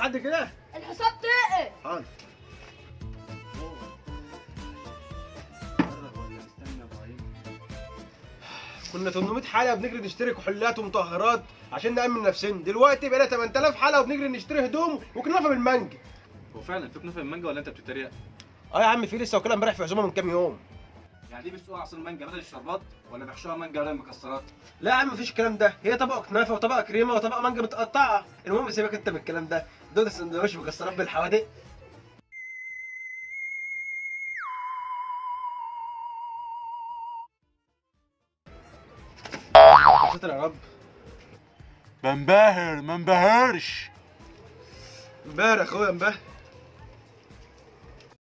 لحد كده الحساب تقل حاضر كنا 800 حلقه بنجري نشتري كحولات ومطهرات عشان نامن نفسنا دلوقتي بقينا 8000 حلقه وبنجري نشتري هدوم وكنافه بالمانجا هو فعلا في كنافه المانجا ولا انت بتتريق؟ اه يا عم في لسه واكلها امبارح في عزومه من كام يوم يعني دي بيسقوها عصير مانجا بدل الشربات ولا بيحشوها مانجا بدل المكسرات؟ لا يا عم مفيش الكلام ده هي طبق كنافه وطبق كريمه وطبق مانجا متقطعه المهم سيبك انت من الكلام ده دول سندوتش مكسرات بالحوادق ستر يا رب بنبهر ما انبهرش امبارح اخويا امبارح